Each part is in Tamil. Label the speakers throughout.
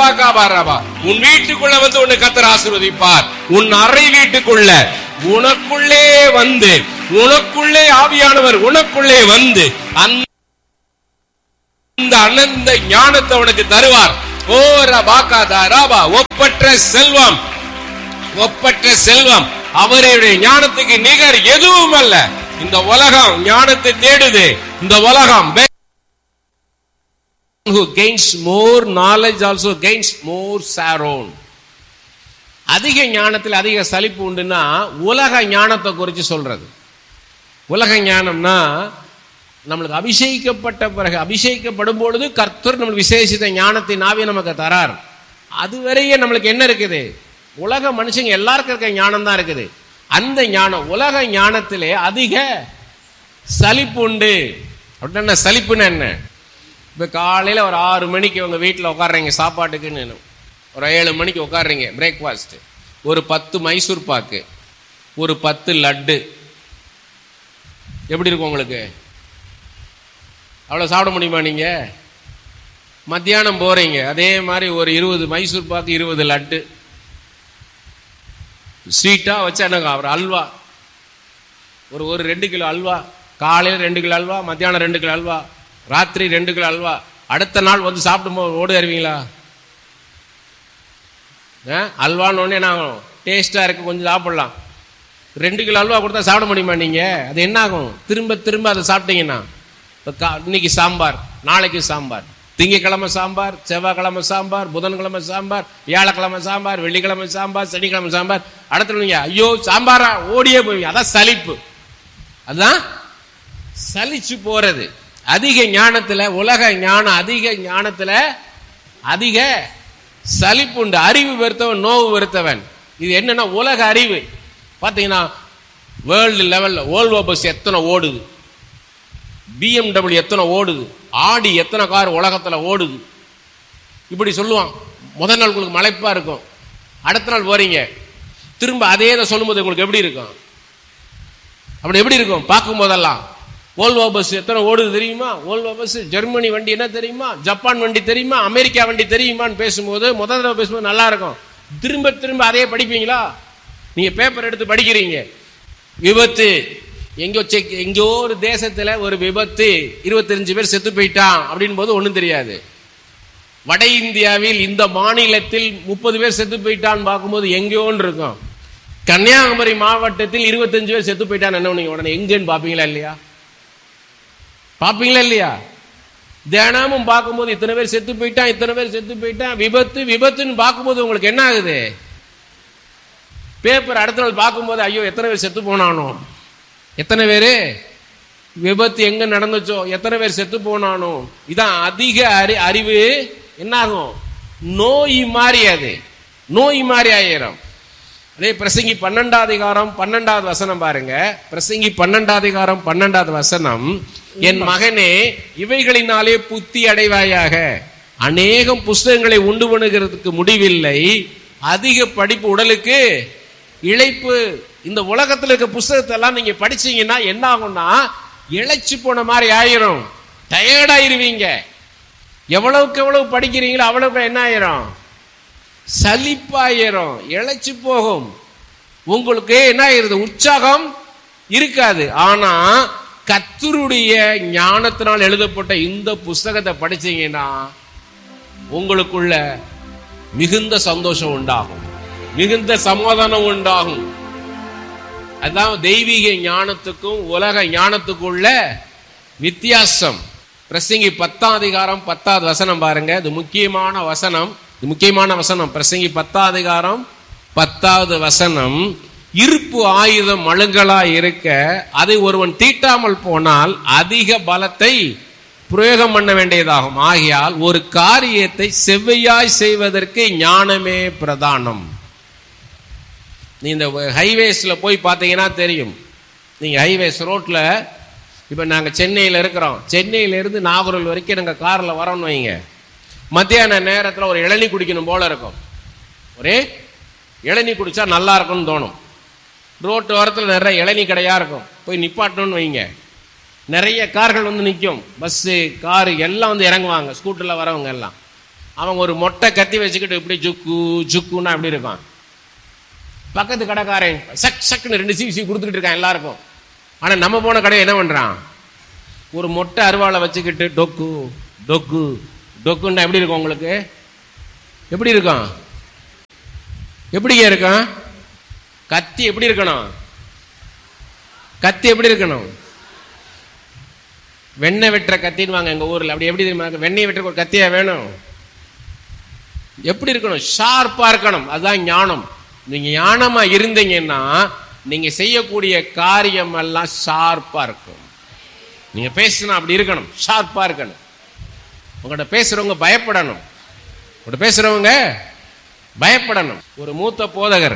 Speaker 1: ரபாகா பாரபா உன் வீட்டுக்குள்ள வந்து உன்னை கத்தர் ஆசீர்வதிப்பார் உன் அறை வீட்டுக்குள்ள உனக்குள்ளே வந்து உனக்குள்ளே ஆவியானவர் உனக்குள்ளே வந்து அந்த இந்த அனந்த ஞானத்தை உனக்கு தருவார் ஓ ரபாகா தாராபா ஒப்பற்ற செல்வம் ஒப்பற்ற செல்வம் அவருடைய ஞானத்துக்கு நிகர் எதுவும் அல்ல இந்த உலகம் ஞானத்தை தேடுது இந்த உலகம் who gains more knowledge also gains more sorrow அதிக ஞானத்தில் அதிக சலிப்பு உண்டுன்னா உலக ஞானத்தை குறித்து சொல்றது உலக ஞானம்னா நம்மளுக்கு அபிஷேகிக்கப்பட்ட பிறகு அபிஷேகிக்கப்படும் பொழுது கர்த்தர் நம்மளுக்கு விசேஷித்த ஞானத்தை நாவே நமக்கு தரார் அதுவரையே நம்மளுக்கு என்ன இருக்குது உலக மனுஷங்க எல்லாருக்கும் இருக்க ஞானம் தான் இருக்குது அந்த ஞானம் உலக ஞானத்திலே அதிக சலிப்பு உண்டு அப்படின்னா சலிப்புன்னா என்ன இப்போ காலையில் ஒரு ஆறு மணிக்கு உங்கள் வீட்டில் உட்காடுறீங்க சாப்பாட்டுக்குன்னு ஒரு ஏழு மணிக்கு உட்காடுறீங்க பிரேக்ஃபாஸ்ட்டு ஒரு பத்து மைசூர் பாக்கு ஒரு பத்து லட்டு எப்படி இருக்கும் உங்களுக்கு அவ்வளோ சாப்பிட முடியுமா நீங்கள் மத்தியானம் போகிறீங்க அதே மாதிரி ஒரு இருபது மைசூர் பாக்கு இருபது லட்டு ஸ்வீட்டாக வச்சா என்னங்க ஒரு அல்வா ஒரு ஒரு ரெண்டு கிலோ அல்வா காலையில் ரெண்டு கிலோ அல்வா மத்தியானம் ரெண்டு கிலோ அல்வா ராத்திரி ரெண்டு கிலோ அல்வா அடுத்த நாள் வந்து சாப்பிடும்போது ஓடி அறிவீங்களா அல்வான்னு ஒன்று என்ன ஆகும் டேஸ்ட்டாக இருக்குது கொஞ்சம் சாப்பிடலாம் ரெண்டு கிலோ அல்வா கொடுத்தா சாப்பிட முடியுமா நீங்கள் அது என்ன ஆகும் திரும்ப திரும்ப அதை சாப்பிட்டீங்கன்னா இப்போ கா இன்னைக்கு சாம்பார் நாளைக்கு சாம்பார் திங்கக்கிழமை சாம்பார் செவ்வாய்க்கிழமை சாம்பார் புதன்கிழமை சாம்பார் வியாழக்கிழமை சாம்பார் வெள்ளிக்கிழமை சாம்பார் சனிக்கிழமை சாம்பார் அடுத்த நீங்க ஐயோ சாம்பாரா ஓடியே போவீங்க அதான் சலிப்பு அதுதான் சலிச்சு போறது அதிக ஞானத்துல உலக ஞானம் அதிக ஞானத்துல அதிக சலிப்புண்டு அறிவு வெறுத்தவன் நோவு வெறுத்தவன் இது என்னன்னா உலக அறிவு பார்த்தீங்கன்னா வேர்ல்டு லெவலில் ஓல்வோ பஸ் எத்தனை ஓடுது பிஎம்டபிள்யூ எத்தனை ஓடுது ஆடி எத்தனை கார் உலகத்தில் ஓடுது இப்படி சொல்லுவான் முதல் நாள் உங்களுக்கு மலைப்பாக இருக்கும் அடுத்த நாள் போறீங்க திரும்ப அதே இதை சொல்லும்போது உங்களுக்கு எப்படி இருக்கும் அப்படி எப்படி இருக்கும் பார்க்கும் போதெல்லாம் ஓல்வோ பஸ் எத்தனை ஓடுது தெரியுமா ஓல்வோ பஸ் ஜெர்மனி வண்டி என்ன தெரியுமா ஜப்பான் வண்டி தெரியுமா அமெரிக்கா வண்டி தெரியுமான்னு பேசும்போது முதல் தடவை பேசும்போது நல்லா இருக்கும் திரும்ப திரும்ப அதே படிப்பீங்களா நீங்க பேப்பர் எடுத்து படிக்கிறீங்க விபத்து எங்கோ செக் எங்கோ ஒரு தேசத்துல ஒரு விபத்து இருபத்தஞ்சு பேர் செத்து போயிட்டான் அப்படின் போது ஒன்றும் தெரியாது வட இந்தியாவில் இந்த மாநிலத்தில் முப்பது பேர் செத்து போயிட்டான்னு பார்க்கும்போது எங்கேயோன்னு இருக்கும் கன்னியாகுமரி மாவட்டத்தில் இருபத்தஞ்சு பேர் செத்து போயிட்டான்னு என்ன நீங்க உடனே எங்கன்னு பார்ப்பீங்களா இல்லையா பார்ப்பீங்களா இல்லையா தினமும் பார்க்கும்போது இத்தனை பேர் செத்து போயிட்டான் இத்தனை பேர் செத்து போயிட்டான் விபத்து விபத்துன்னு பார்க்கும்போது உங்களுக்கு என்ன ஆகுது பேப்பர் அடுத்த நாள் பார்க்கும்போது ஐயோ எத்தனை பேர் செத்து போனானோ எத்தனை பேர் விபத்து எங்க நடந்துச்சோ எத்தனை பேர் செத்து போனானோ இதான் அதிக அறி அறிவு என்னாகும் நோய் மாறி அது நோய் மாறி ஆயிரும் அதே பிரசங்கி பன்னெண்டாவது அதிகாரம் பன்னெண்டாவது வசனம் பாருங்க பிரசங்கி பன்னெண்டாவது அதிகாரம் பன்னெண்டாவது வசனம் என் மகனே இவைகளினாலே புத்தி அடைவாயாக அநேகம் புஸ்தகங்களை உண்டு பண்ணுகிறதுக்கு முடிவில்லை அதிக படிப்பு உடலுக்கு இழைப்பு இந்த உலகத்தில் இருக்க புஸ்தகத்தை எல்லாம் நீங்க படிச்சீங்கன்னா என்ன ஆகும்னா இழைச்சு போன மாதிரி ஆயிரும் டயர்டாயிருவீங்க எவ்வளவுக்கு எவ்வளவு படிக்கிறீங்களோ அவ்வளவுக்கு என்ன ஆயிரும் சலிப்பாயிரும் இழைச்சு போகும் உங்களுக்கு என்ன ஆயிருது உற்சாகம் இருக்காது ஆனா கத்தருடைய ஞானத்தினால் எழுதப்பட்ட இந்த புஸ்தகத்தை படிச்சீங்கன்னா உங்களுக்குள்ள மிகுந்த சந்தோஷம் உண்டாகும் மிகுந்த சமாதானம் உண்டாகும் அதான் தெய்வீக ஞானத்துக்கும் உலக ஞானத்துக்குள்ள வித்தியாசம் பிரசங்கி பத்தாம் அதிகாரம் பத்தாவது வசனம் பாருங்க இது முக்கியமான வசனம் இது முக்கியமான வசனம் பிரசங்கி பத்தாம் அதிகாரம் பத்தாவது வசனம் இருப்பு ஆயுதம் மழுங்களா இருக்க அதை ஒருவன் தீட்டாமல் போனால் அதிக பலத்தை பிரயோகம் பண்ண வேண்டியதாகும் ஆகையால் ஒரு காரியத்தை செவ்வையாய் செய்வதற்கு ஞானமே பிரதானம் நீ இந்த ஹைவேஸில் போய் பார்த்தீங்கன்னா தெரியும் நீங்கள் ஹைவேஸ் ரோட்டில் இப்போ நாங்கள் சென்னையில் இருக்கிறோம் சென்னையிலேருந்து நாகூரில் வரைக்கும் நாங்கள் காரில் வரோம்னு வைங்க மத்தியான நேரத்தில் ஒரு இளநீ குடிக்கணும் போல இருக்கும் ஒரே இளநீ குடிச்சா நல்லா இருக்கும்னு தோணும் ரோட்டு ஓரத்தில் நிறைய இளநீ கடையாக இருக்கும் போய் நிப்பாட்டணும்னு வைங்க நிறைய கார்கள் வந்து நிற்கும் பஸ்ஸு காரு எல்லாம் வந்து இறங்குவாங்க ஸ்கூட்டரில் வரவங்க எல்லாம் அவங்க ஒரு மொட்டை கத்தி வச்சுக்கிட்டு இப்படி ஜுக்கு ஜுக்குன்னா எப்படி இருக்கான் பக்கத்து கடைக்காரன் சக் சக்குன்னு ரெண்டு சீ சீ கொடுத்துக்கிட்டு இருக்கான் எல்லாருக்கும் ஆனா நம்ம போன கடை என்ன பண்றான் ஒரு மொட்டை அருவாளை வச்சுக்கிட்டு டொக்கு டொக்கு டொக்குன்னா எப்படி இருக்கும் உங்களுக்கு எப்படி இருக்கும் எப்படிங்க இருக்கும் கத்தி எப்படி இருக்கணும் கத்தி எப்படி இருக்கணும் வெண்ணெய் வெட்டுற கத்தின்னு வாங்க எங்க ஊர்ல அப்படி எப்படி தெரியுமா வெண்ணெய் வெட்டுற ஒரு கத்தியா வேணும் எப்படி இருக்கணும் ஷார்ப்பா இருக்கணும் அதுதான் ஞானம் நீங்க ஞானமா இருந்தீங்கன்னா நீங்க செய்யக்கூடிய காரியம் எல்லாம் ஷார்ப்பா இருக்கும் நீங்க பேசினா அப்படி இருக்கணும் ஷார்ப்பா இருக்கணும் உங்கள்கிட்ட பேசுறவங்க பயப்படணும் உங்கள்கிட்ட பேசுறவங்க பயப்படணும் ஒரு மூத்த போதகர்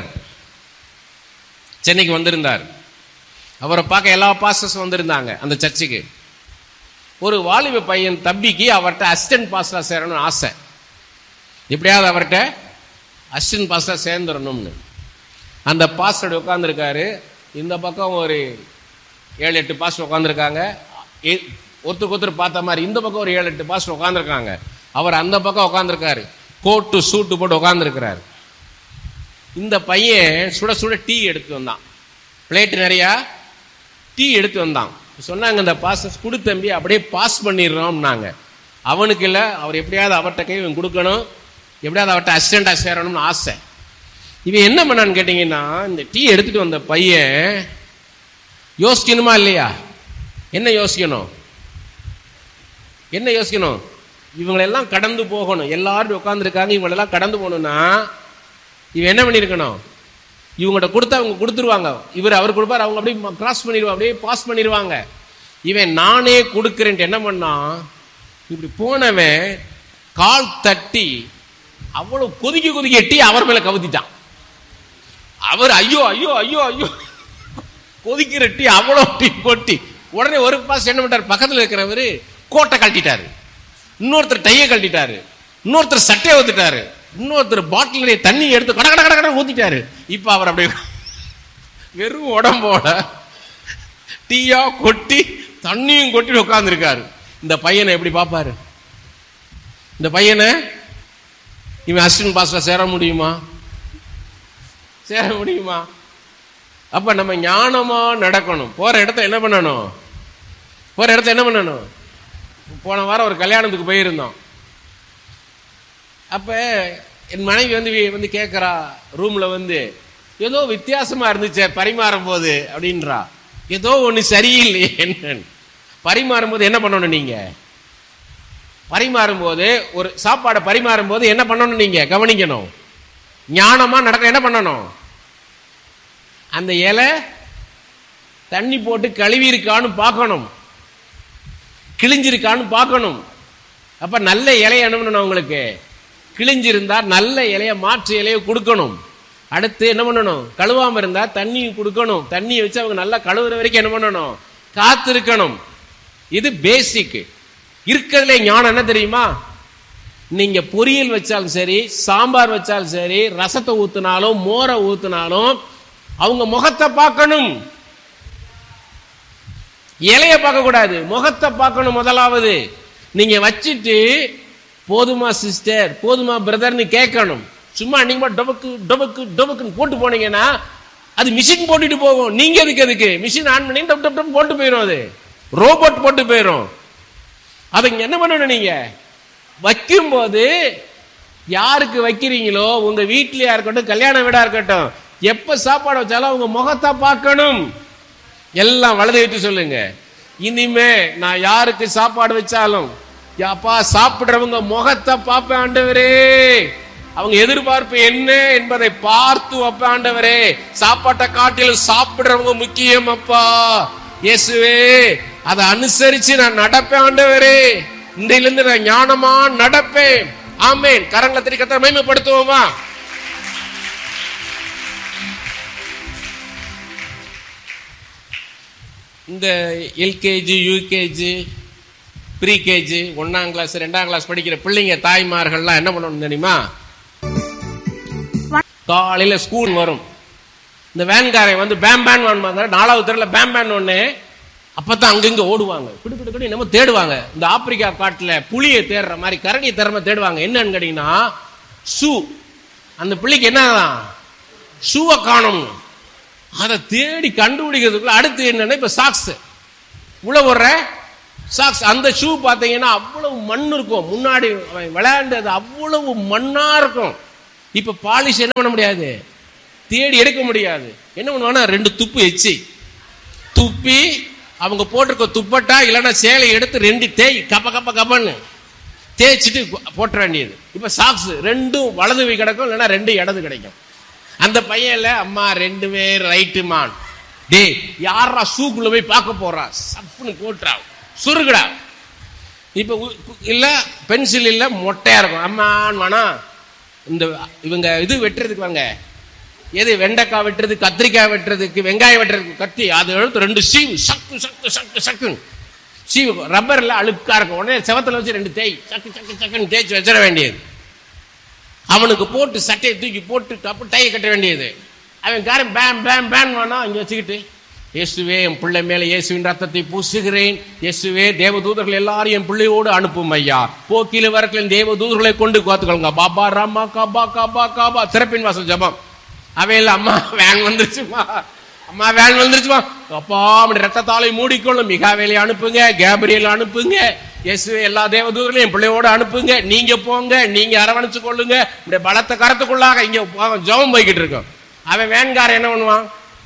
Speaker 1: சென்னைக்கு வந்திருந்தார் அவரை பார்க்க எல்லா பாஸ்டர்ஸும் வந்திருந்தாங்க அந்த சர்ச்சுக்கு ஒரு வாலிப பையன் தம்பிக்கு அவர்கிட்ட அசிஸ்டன்ட் பாஸ்டரா சேரணும்னு ஆசை எப்படியாவது அவர்கிட்ட அசிஸ்டன்ட் பாஸ்டரா சேர்ந்துடணும்னு அந்த பாஸ்டர் உட்காந்துருக்காரு இந்த பக்கம் ஒரு ஏழு எட்டு பாஸ்டர் உட்காந்துருக்காங்க ஒருத்தருக்கு ஒருத்தர் பார்த்த மாதிரி இந்த பக்கம் ஒரு ஏழு எட்டு பாஸ்டர் உட்காந்துருக்காங்க அவர் அந்த பக்கம் உட்காந்துருக்காரு கோட்டு சூட்டு போட்டு உட்காந்துருக்கிறாரு இந்த பையன் சுட சுட டீ எடுத்து வந்தான் பிளேட் நிறையா டீ எடுத்து வந்தான் சொன்னாங்க இந்த பாஸ் குடு தம்பி அப்படியே பாஸ் பண்ணிடுறோம்னாங்க அவனுக்கு இல்லை அவர் எப்படியாவது அவர்கிட்ட கை இவன் கொடுக்கணும் எப்படியாவது அவர்கிட்ட அசிஸ்டண்டாக சேரணும்னு ஆசை இவன் என்ன பண்ணான்னு கேட்டிங்கன்னா இந்த டீ எடுத்துட்டு வந்த பையன் யோசிக்கணுமா இல்லையா என்ன யோசிக்கணும் என்ன யோசிக்கணும் இவங்களெல்லாம் கடந்து போகணும் எல்லாரும் உட்காந்துருக்காங்க இவங்களெல்லாம் கடந்து போகணும்னா இவன் என்ன பண்ணியிருக்கணும் இவங்கள்ட்ட கொடுத்தா அவங்க கொடுத்துருவாங்க இவர் அவர் கொடுப்பார் அவங்க அப்படியே கிராஸ் பண்ணிடுவாங்க அப்படியே பாஸ் பண்ணிடுவாங்க இவன் நானே கொடுக்குறேன்ட்டு என்ன பண்ணான் இப்படி போனவன் கால் தட்டி அவ்வளவு கொதிக்க கொதிக்க எட்டி அவர் மேல கவுத்திட்டான் அவர் ஐயோ ஐயோ ஐயோ ஐயோ கொதிக்கிற டீ அவ்வளோ டீ கொட்டி உடனே ஒரு பாஸ் என்ன பண்ணார் பக்கத்தில் இருக்கிறவர் கோட்டை கழட்டிட்டாரு இன்னொருத்தர் டையை கழட்டிட்டாரு இன்னொருத்தர் சட்டையை ஊத்துட்டாரு இன்னொருத்தர் பாட்டில் நிறைய தண்ணி எடுத்து கட கட கட கட ஊத்திட்டாரு இப்ப அவர் அப்படியே வெறும் உடம்போட டீயா கொட்டி தண்ணியும் கொட்டி உட்கார்ந்துருக்காரு இந்த பையனை எப்படி பார்ப்பாரு இந்த பையனை இவன் அசிஸ்டன்ட் பாஸ்ல சேர முடியுமா சேர முடியுமா அப்ப நம்ம ஞானமா நடக்கணும் போற இடத்த என்ன பண்ணணும் போற இடத்த என்ன பண்ணணும் போன வாரம் ஒரு கல்யாணத்துக்கு போயிருந்தோம் அப்ப என் மனைவி வந்து வி- வந்து கேட்கறா ரூம்ல வந்து ஏதோ வித்தியாசமா இருந்துச்சே பரிமாறும் போது அப்படின்றா ஏதோ ஒண்ணு சரியில்லையே என்னன்னு பரிமாறும் போது என்ன பண்ணணும் நீங்க பரிமாறும் போது ஒரு சாப்பாடை பரிமாறும் போது என்ன பண்ணணும் நீங்க கவனிக்கணும் ஞானமா நடக்க என்ன பண்ணணும் அந்த இலை தண்ணி போட்டு கழுவி இருக்கான்னு பார்க்கணும் கிழிஞ்சிருக்கான்னு பார்க்கணும் அப்ப நல்ல இலைய என்ன பண்ணணும் உங்களுக்கு கிழிஞ்சிருந்தா நல்ல இலைய மாற்று இலைய கொடுக்கணும் அடுத்து என்ன பண்ணணும் கழுவாம இருந்தா தண்ணி கொடுக்கணும் தண்ணியை வச்சு அவங்க நல்லா கழுவுற வரைக்கும் என்ன பண்ணணும் காத்து இருக்கணும் இது பேசிக் இருக்கிறதுல ஞானம் என்ன தெரியுமா நீங்க பொரியல் வச்சாலும் சரி சாம்பார் வச்சாலும் சரி ரசத்தை ஊத்துனாலும் மோரை ஊத்துனாலும் அவங்க முகத்தை பார்க்கணும் இலைய பார்க்க கூடாது முகத்தை பார்க்கணும் முதலாவது நீங்க வச்சிட்டு போதுமா சிஸ்டர் போதுமா பிரதர்னு கேட்கணும் சும்மா நீங்க மட்டும் டொபக்கு டொபக்கு டொபக்குன்னு போட்டு போனீங்கன்னா அது மிஷின் போட்டுட்டு போகும் நீங்க எதுக்கு எதுக்கு மிஷின் ஆன் பண்ணி டப் டப் டப் போட்டு போயிடும் அது ரோபோட் போட்டு போயிடும் அதை இங்க என்ன பண்ணணும் நீங்க வைக்கும்போது யாருக்கு வைக்கிறீங்களோ உங்க வீட்லயா இருக்கட்டும் கல்யாண வீடா இருக்கட்டும் எப்ப சாப்பாடு வச்சாலும் உங்க முகத்தை பார்க்கணும் எல்லாம் வலது விட்டு சொல்லுங்க இனிமே நான் யாருக்கு சாப்பாடு வச்சாலும் அப்பா சாப்பிடுறவங்க முகத்தை பார்ப்பேன் ஆண்டவரே அவங்க எதிர்பார்ப்பு என்ன என்பதை பார்த்து வைப்பேன் ஆண்டவரே சாப்பாட்டை காட்டிலும் சாப்பிடுறவங்க முக்கியம் அப்பா இயேசுவே அதை அனுசரிச்சு நான் நடப்பேன் ஆண்டவரே இன்றையிலிருந்து நான் ஞானமா நடப்பேன் ஆமேன் கரங்களை திரி கத்த மேம்படுத்துவோமா இந்த எல்கேஜி யூகேஜி ப்ரீகேஜி ஒன்னாம் கிளாஸ் ரெண்டாம் கிளாஸ் படிக்கிற பிள்ளைங்க தாய்மார்கள்லாம் என்ன பண்ணணும் தெரியுமா காலையில ஸ்கூல் வரும் இந்த வேன்காரை வந்து பேம் பேன் வான் நாலாவது தெருல பேம் பேன் ஒண்ணு அப்பதான் அங்கங்க ஓடுவாங்க கிடு கிடு கிடு நம்ம தேடுவாங்க இந்த ஆப்பிரிக்கா காட்டுல புளியை தேடுற மாதிரி கரடியை தேடுற தேடுவாங்க என்னன்னு கேட்டீங்கன்னா ஷூ அந்த பிள்ளைக்கு என்னதான் ஷூவை காணும் அதை தேடி கண்டுபிடிக்கிறதுக்குள்ள அடுத்து என்னன்னா இப்ப சாக்ஸ் உள்ள போடுற சாக்ஸ் அந்த ஷூ பார்த்தீங்கன்னா அவ்வளவு மண் இருக்கும் முன்னாடி அவன் விளையாண்டது அவ்வளவு மண்ணா இருக்கும் இப்ப பாலிஷ் என்ன பண்ண முடியாது தேடி எடுக்க முடியாது என்ன பண்ணுவானா ரெண்டு துப்பு எச்சி துப்பி அவங்க போட்டிருக்க துப்பட்டா இல்லைன்னா சேலை எடுத்து ரெண்டு தேய் கப்ப கப்ப கப்பன்னு தேய்ச்சிட்டு போட்ட வேண்டியது இப்ப சாக்ஸ் ரெண்டும் வலது கை கிடக்கும் இல்லைன்னா ரெண்டு இடது கிடைக்கும் அந்த பையன்ல அம்மா ரெண்டு பேர் ரைட்டு மான் டேய் யாரா ஷூக்குள்ள போய் பார்க்க போறா சப்புன்னு போட்டுறா சுருகுடா இப்ப உ- கு- இல்ல பென்சில் இல்ல மொட்டையா இருக்கும் அம்மான் வேணா இந்த இவங்க இது வெட்டுறதுக்கு வாங்க எது வெண்டைக்காய் வெட்டுறது கத்திரிக்காய் வெட்டுறதுக்கு வெங்காயம் வெட்டுறதுக்கு கத்தி அது எடுத்து ரெண்டு சீவு சக்கு சக்கு சக்கு சக்குன்னு சீவு ரப்பர்ல அழுக்கா இருக்கும் உடனே செவத்துல வச்சு ரெண்டு தேய் சக்கு சக்கு சக்குன்னு தேய்ச்சி வச்சிட வேண்டியது அவனுக்கு போட்டு சட்டையை தூக்கி போட்டு கப்பு டையை கட்ட வேண்டியது அவன் காரன் பேம் பேம் பேம் வேணா இங்க வச்சுக்கிட்டு இயேசுவே என் பிள்ளை மேல இயேசுவின் ரத்தத்தை பூசுகிறேன் இயேசுவே தேவதூதர்கள் எல்லாரும் என் பிள்ளையோடு அனுப்பும் ஐயா போக்கில வரக்கில் தேவதூதர்களை கொண்டு கோத்துக்கொள்ளுங்க பாபா ராமா காபா காபா காபா திறப்பின் வாசல் ஜபம் அவையில் அம்மா வேன் வந்துருச்சுமா அம்மா வேன் வந்துருச்சுமா அப்பா அப்படி ரத்தத்தாலை மூடிக்கொள்ளும் மிகாவேலை அனுப்புங்க கேப்ரியல் அனுப்புங்க இயேசுவே எல்லா தேவதூதர்களையும் என் பிள்ளையோட அனுப்புங்க நீங்க போங்க நீங்க அரவணைச்சு கொள்ளுங்க இந்த பலத்த கரத்துக்குள்ளாக இங்க போ- ஜெபம் போய்கிட்டு இருக்கோம் அவன் வேன்காரன் என்ன பண்ணுவான்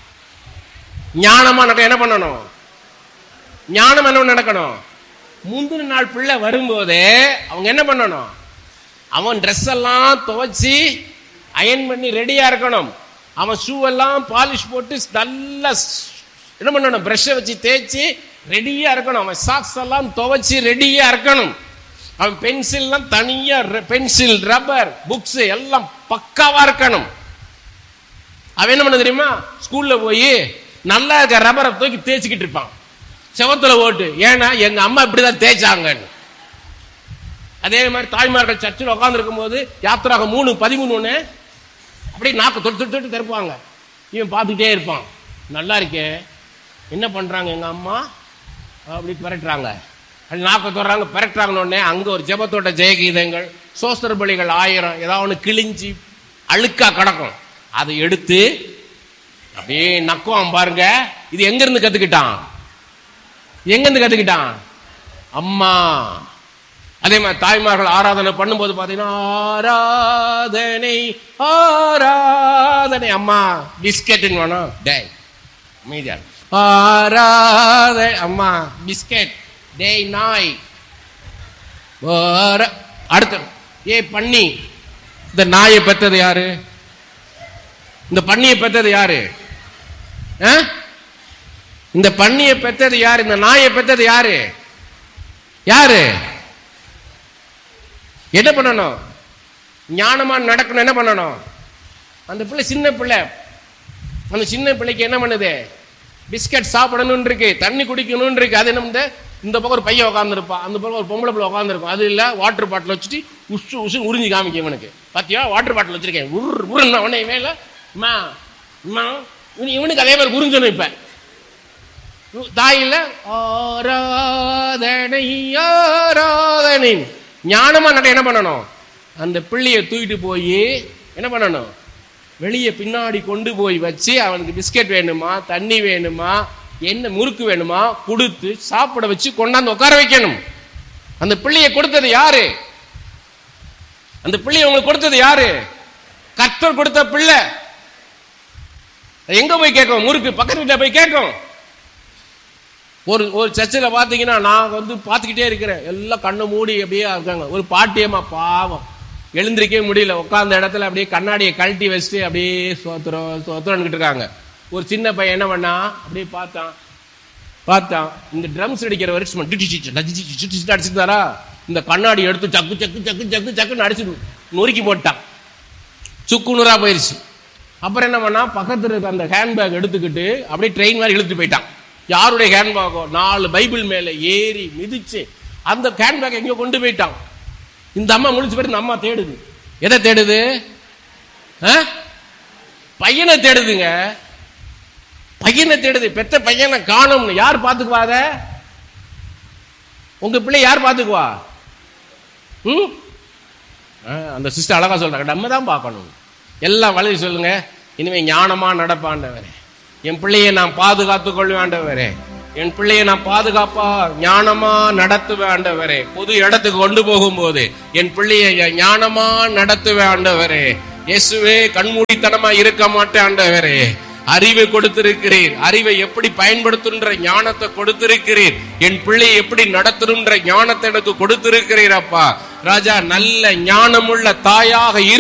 Speaker 1: ஞானமா நடக்க என்ன பண்ணணும் ஞானம் என்ன நடக்கணும் முந்தின நாள் பிள்ளை வரும்போதே அவங்க என்ன பண்ணணும் அவன் ட்ரெஸ் எல்லாம் துவைச்சி அயன் பண்ணி ரெடியா இருக்கணும் அவன் ஷூ எல்லாம் பாலிஷ் போட்டு நல்லா ஸ்- என்ன பண்ணணும் பிரஷை வச்சு தேய்ச்சி ரெடியா இருக்கணும் அவன் சாக்ஸ் எல்லாம் துவைச்சி ரெடியா இருக்கணும் அவன் பென்சில்லாம் தனியா பென்சில் ரப்பர் புக்ஸ் எல்லாம் பக்காவா இருக்கணும் அவன் என்ன பண்ண தெரியுமா ஸ்கூல்ல போய் நல்லா இருக்க ரப்பரை தூக்கி தேய்ச்சிக்கிட்டு இருப்பான் செவத்துல ஓட்டு ஏன்னா எங்க அம்மா இப்படிதான் தேய்ச்சாங்கன்னு அதே மாதிரி தாய்மார்கள் சர்ச்சில் உட்காந்துருக்கும் போது யாத்திராக மூணு பதிமூணு ஒன்று அப்படியே நாக்கு தொட்டு தொட்டு தொட்டு திறப்பாங்க இவன் பார்த்துக்கிட்டே இருப்பான் நல்லா இருக்கே என்ன பண்றாங்க எங்க அம்மா அப்படி பிறட்டுறாங்க அப்படி நாக்க தொடுறாங்க பிறட்டுறாங்கன்னு உடனே அங்க ஒரு ஜெபத்தோட்ட ஜெயகீதங்கள் சோஸ்தர பலிகள் ஆயிரம் ஏதாவது ஒன்று கிழிஞ்சி அழுக்கா கிடக்கும் அதை எடுத்து அப்படியே நக்குவான் பாருங்க இது எங்க இருந்து கத்துக்கிட்டான் எங்க இருந்து கத்துக்கிட்டான் அம்மா அதே மாதிரி தாய்மார்கள் ஆராதனை பண்ணும்போது பாத்தீங்கன்னா ஆராதனை ஆராதனை அம்மா பிஸ்கெட்டுன்னு வேணும் டேய் அமைதியா இரு. ஆராத அம்மா பிஸ்கெட் டேய் நாய் ஆரா- அடுத்து ஏ பண்ணி இந்த நாயை பெத்தது யாரு இந்த பண்ணியை பெத்தது யாரு ஆ? இந்த பண்ணியை பெத்தது யாரு இந்த நாயை பெத்தது யாரு யாரு என்ன பண்ணணும் ஞானமா நடக்கணும் என்ன பண்ணணும் அந்த பிள்ளை சின்ன பிள்ளை அந்த சின்ன பிள்ளைக்கு என்ன பண்ணுது பிஸ்கட் சாப்பிடணும்னு இருக்கு தண்ணி குடிக்கணும்னு இருக்கு அது என்ன பண்ணுது இந்த பக்கம் ஒரு பையன் உட்காந்துருப்பான் அந்த பக்கம் ஒரு பொம்பளை பிள்ளை உட்காந்துருக்கும் அது இல்ல வாட்டர் பாட்டில் வச்சுட்டு உஷு உஷு உறிஞ்சி காமிக்கும் இவனுக்கு பாத்தியா வாட்டர் பாட்டில் வச்சிருக்கேன் உரு உருன்னா உடனே இவன் இல்ல அம்மா அம்மா இவனு- இவனுக்கு அதே மாதிரி உறிஞ்சணும் இப்ப தாயில ஆராதனை ஆராதனை ஞானமா நட என்ன பண்ணணும் அந்த பிள்ளைய தூக்கிட்டு போய் என்ன பண்ணணும் வெளியே பின்னாடி கொண்டு போய் வச்சு அவனுக்கு பிஸ்கட் வேணுமா தண்ணி வேணுமா என்ன முறுக்கு வேணுமா கொடுத்து சாப்பிட வச்சு கொண்டாந்து உட்கார வைக்கணும் அந்த பிள்ளைய கொடுத்தது யாரு அந்த பிள்ளைய உங்களுக்கு கொடுத்தது யாரு கர்த்தர் கொடுத்த பிள்ளை எங்க போய் கேட்கும் முறுக்கு பக்கத்து வீட்டுல போய் கேட்கும் ஒரு ஒரு சர்ச்சில் பார்த்தீங்கன்னா நான் வந்து பார்த்துக்கிட்டே இருக்கிறேன் எல்லாம் கண்ணை மூடி அப்படியே இருக்காங்க ஒரு பாட்டியம்மா பாவம் எழுந்திருக்கவே முடியல உட்கார்ந்த இடத்துல அப்படியே கண்ணாடியை கழட்டி வச்சுட்டு அப்படியே சோத்துறோம் சோத்துறோன்னுட்டு இருக்காங்க ஒரு சின்ன பையன் என்ன பண்ணா அப்படியே பார்த்தான் பார்த்தான் இந்த ட்ரம்ஸ் அடிக்கிற வருஷம் அடிச்சிருந்தாரா இந்த கண்ணாடி எடுத்து சக்கு சக்கு சக்கு சக்கு சக்குன்னு அடிச்சு நொறுக்கி போட்டான் சுக்கு நூறா போயிருச்சு அப்புறம் என்ன பண்ணா பக்கத்துல இருக்க அந்த ஹேண்ட்பேக் எடுத்துக்கிட்டு அப்படியே ட்ரெயின் மாதிரி இழுத்துட்டு போயிட்டான் யாருடைய ஹேண்ட்பேக்கோ நாலு பைபிள் மேல ஏறி மிதிச்சு அந்த ஹேண்ட்பேக் எங்கேயோ கொண்டு போயிட்டான் இந்த அம்மா முடிச்சு போயிட்டு இந்த அம்மா தேடுது எதை தேடுது ஆ? பையனை தேடுதுங்க பையனை தேடுது பெற்ற பையனை காணும்னு யார் பார்த்துக்குவா அத உங்க பிள்ளை யார் பார்த்துக்குவா ம் ஆ, அந்த சிஸ்டர் அழகா சொல்றாங்க நம்ம தான் பார்க்கணும் எல்லாம் வழி சொல்லுங்க இனிமே ஞானமா நடப்பாண்டவரே என் பிள்ளையை நான் பாதுகாத்துக் கொள்வேண்டவரே என் பிள்ளையை நான் பாதுகாப்பா ஞானமா நடத்துவேன் ஆண்டவரே பொது இடத்துக்கு கொண்டு போகும்போது என் பிள்ளையை ஞானமா நடத்துவேன் ஆண்டவரே இயேசுவே கண்மூடித்தனமா இருக்க மாட்டேன் ஆண்டவரே அறிவை கொடுத்திருக்கிறீர் அறிவை எப்படி பயன்படுத்துன்ற ஞானத்தை கொடுத்திருக்கிறீர் என் பிள்ளையை எப்படி நடத்தணுன்ற ஞானத்தை எனக்கு கொடுத்திருக்கிறீர் அப்பா ராஜா நல்ல ஞானமுள்ள தாயாக இரு